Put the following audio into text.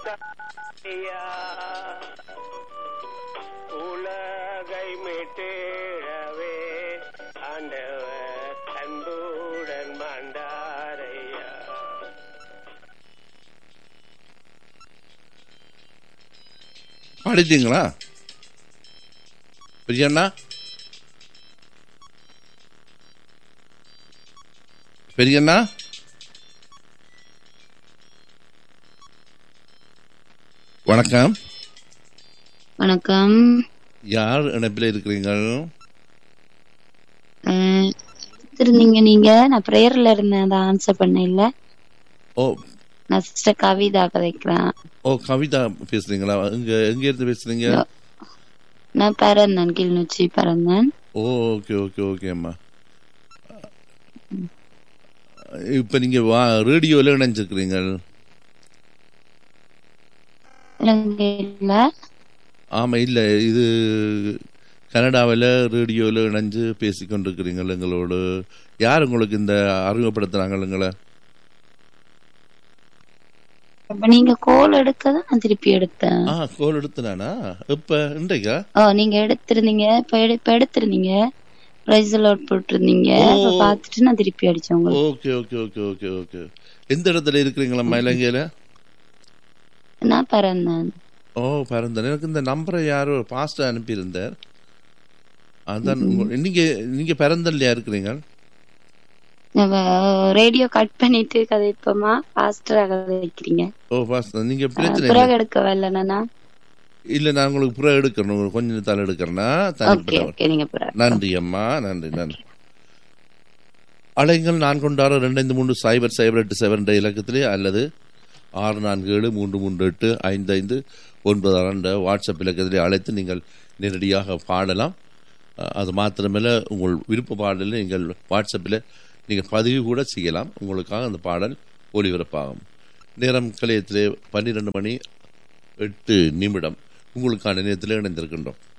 மண்டாரையா உலகை மீட்டேழவே ஆண்டவர் அன்புடன் மண்டாரையா பாடிட்டீங்களா பெரியண்ணா பெரியண்ணா வணக்கம் வணக்கம் யார் இணைப்பில் இருக்கிறீங்கள் அஹ், எடுத்திருந்தீங்க நீங்க நான் பிரேயர்ல இருந்தேன் அதை ஆன்சர் பண்ண இல்ல ஓ நான் சிஸ்டர் கவிதா கதைக்கிறேன் ஓ கவிதா பேசுறீங்களா எங்க எங்க இருந்து பேசுறீங்க நான் பிறந்தேன் கிளிநொச்சி பிறந்தேன் ஓ ஓகே ஓகே ஓகே அம்மா இப்ப நீங்க வா ரேடியோல இணைஞ்சிருக்கிறீங்கள் இலங்கையில ஆமா இல்ல இது கனடாவில் ரேடியோவில் இணைஞ்சு பேசிக்கொண்டிருக்கிறீங்கள் எங்களோடு யார் உங்களுக்கு இந்த அறிமுகப்படுத்துறாங்க எங்களை அப்ப நீங்க கோல் எடுக்க தான் நான் திருப்பி எடுத்தேன் ஆ கோல் எடுத்துனானா இப்ப இன்றைக்கா ஓ நீங்க எடுத்திருந்தீங்க இப்ப எடு- இப்ப எடுத்திருந்தீங்க பிரைஸ் அவுட் போட்டிருந்தீங்க அப்ப ஓ. பாத்துட்டு நான் திருப்பி அடிச்சேன் உங்களுக்கு okay okay okay okay okay எந்த இடத்துல இருக்கிறீங்களா இலங்கையில நான் பிறந்தேன் ஓ பரந்தன் எனக்கு இந்த நம்பரை யாரோ பாஸ்டர் அனுப்பியிருந்தார் அதான் உங்க- நீங்க நீங்க பிறந்தல்லையா இருக்கிறீங்க ரேடியோ கட் பண்ணிட்டு கதைப்போமா பாஸ்டரா கதைக்கிறீங்க ஓ பாஸ்டர் நீங்க பிரச்சனை பிறகு இல்லை எடுக்க வரலன்னா இல்ல நான் உங்களுக்கு புற எடுக்கணும் உங்களுக்கு கொஞ்சம் தலை எடுக்கிறேன்னா ஓகே தனிப்பட்ட ஓகே நீங்க பிறகு நன்றி அம்மா நன்றி நன்றி அலைங்கள் நான் கொண்டாட ரெண்டு ஐந்து மூன்று சைபர் சைபர் எட்டு செவன் என்ற இலக்கத்திலே அல்லது ஆறு நான்கு ஏழு மூன்று மூன்று எட்டு ஐந்து ஐந்து ஒன்பது ஆறு என்ற வாட்ஸ்அப் இலக்கத்திலே அழைத்து நீங்கள் நேரடியாக பாடலாம் அஹ், அது மாத்திரமல்ல உங்கள் விருப்ப பாடலில் நீங்கள் வாட்ஸ்அப்பில் நீங்கள் பதிவு கூட செய்யலாம் உங்களுக்காக அந்த பாடல் ஒளிபரப்பாகும் நேரம் கலையத்திலே பன்னிரெண்டு மணி எட்டு நிமிடம் உங்களுக்கான நேரத்தில் இணைந்திருக்கின்றோம்